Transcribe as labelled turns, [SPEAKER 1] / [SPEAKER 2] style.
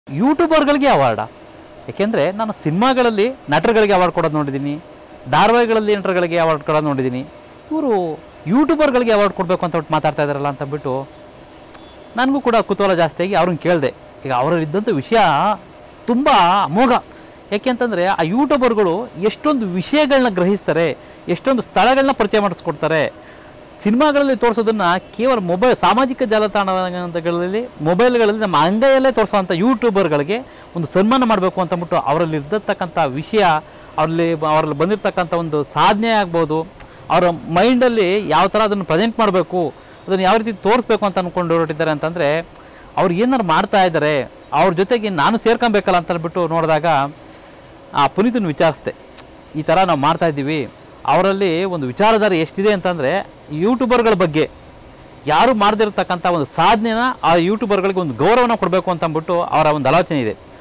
[SPEAKER 1] ಯೂಟ್ಯೂಬರ್ಗಳಿಗೆ ಅವಾರ್ಡ ಏಕೆಂದರೆ ನಾನು ಸಿನಿಮಾಗಳಲ್ಲಿ ನಟರುಗಳಿಗೆ ಅವಾರ್ಡ್ ಕೊಡೋದು ನೋಡಿದ್ದೀನಿ ಧಾರಾವಾಹಿಗಳಲ್ಲಿ ನಟರುಗಳಿಗೆ ಅವಾರ್ಡ್ ಕೊಡೋದು ನೋಡಿದ್ದೀನಿ ಇವರು ಯೂಟ್ಯೂಬರ್ಗಳಿಗೆ ಅವಾರ್ಡ್ ಕೊಡಬೇಕು ಅಂತ ಬಿಟ್ಟು ಮಾತಾಡ್ತಾ ಇದ್ದಾರಲ್ಲ ಅಂತ ಬಿಟ್ಟು ನನಗೂ ಕೂಡ ಕುತೂಹಲ ಜಾಸ್ತಿಯಾಗಿ ಅವ್ರನ್ನ ಕೇಳಿದೆ ಈಗ ಅವರಲ್ಲಿದ್ದಂಥ ವಿಷಯ ತುಂಬ ಅಮೋಘ ಯಾಕೆಂತಂದರೆ ಆ ಯೂಟ್ಯೂಬರ್ಗಳು ಎಷ್ಟೊಂದು ವಿಷಯಗಳನ್ನ ಗ್ರಹಿಸ್ತಾರೆ ಎಷ್ಟೊಂದು ಸ್ಥಳಗಳನ್ನ ಪರಿಚಯ ಮಾಡಿಸ್ಕೊಡ್ತಾರೆ ಸಿನಿಮಾಗಳಲ್ಲಿ ತೋರಿಸೋದನ್ನು ಕೇವಲ ಮೊಬೈಲ್ ಸಾಮಾಜಿಕ ಜಾಲತಾಣಗಳಲ್ಲಿ ಮೊಬೈಲ್ಗಳಲ್ಲಿ ನಮ್ಮ ಅಂಗೈಯಲ್ಲೇ ತೋರಿಸುವಂಥ ಯೂಟ್ಯೂಬರ್ಗಳಿಗೆ ಒಂದು ಸನ್ಮಾನ ಮಾಡಬೇಕು ಅಂತಂದ್ಬಿಟ್ಟು ಅವರಲ್ಲಿ ಇರತಕ್ಕಂಥ ವಿಷಯ ಅವರಲ್ಲಿ ಅವರಲ್ಲಿ ಬಂದಿರತಕ್ಕಂಥ ಒಂದು ಸಾಧನೆ ಆಗ್ಬೋದು ಅವರ ಮೈಂಡಲ್ಲಿ ಯಾವ ಥರ ಅದನ್ನು ಪ್ರೆಸೆಂಟ್ ಮಾಡಬೇಕು ಅದನ್ನು ಯಾವ ರೀತಿ ತೋರಿಸ್ಬೇಕು ಅಂತ ಅಂದ್ಕೊಂಡು ಹೊರಟಿದ್ದಾರೆ ಅಂತಂದರೆ ಅವ್ರು ಏನಾರು ಮಾಡ್ತಾ ಇದ್ದಾರೆ ಅವ್ರ ಜೊತೆಗೆ ನಾನು ಸೇರ್ಕೊಬೇಕಲ್ಲ ಅಂತ ಅಂದ್ಬಿಟ್ಟು ನೋಡಿದಾಗ ಆ ಪುನೀತನ ವಿಚಾರಿಸ್ದೆ ಈ ಥರ ನಾವು ಮಾಡ್ತಾ ಇದ್ದೀವಿ ಅವರಲ್ಲಿ ಒಂದು ವಿಚಾರಧಾರೆ ಎಷ್ಟಿದೆ ಅಂತಂದರೆ ಯೂಟ್ಯೂಬರ್ಗಳ ಬಗ್ಗೆ ಯಾರು ಮಾಡದಿರತಕ್ಕಂಥ ಒಂದು ಸಾಧನೆನ ಆ ಯೂಟ್ಯೂಬರ್ಗಳಿಗೆ ಒಂದು ಗೌರವನ ಕೊಡಬೇಕು ಅಂತ ಅಂದ್ಬಿಟ್ಟು ಅವರ ಒಂದು ಆಲೋಚನೆ ಇದೆ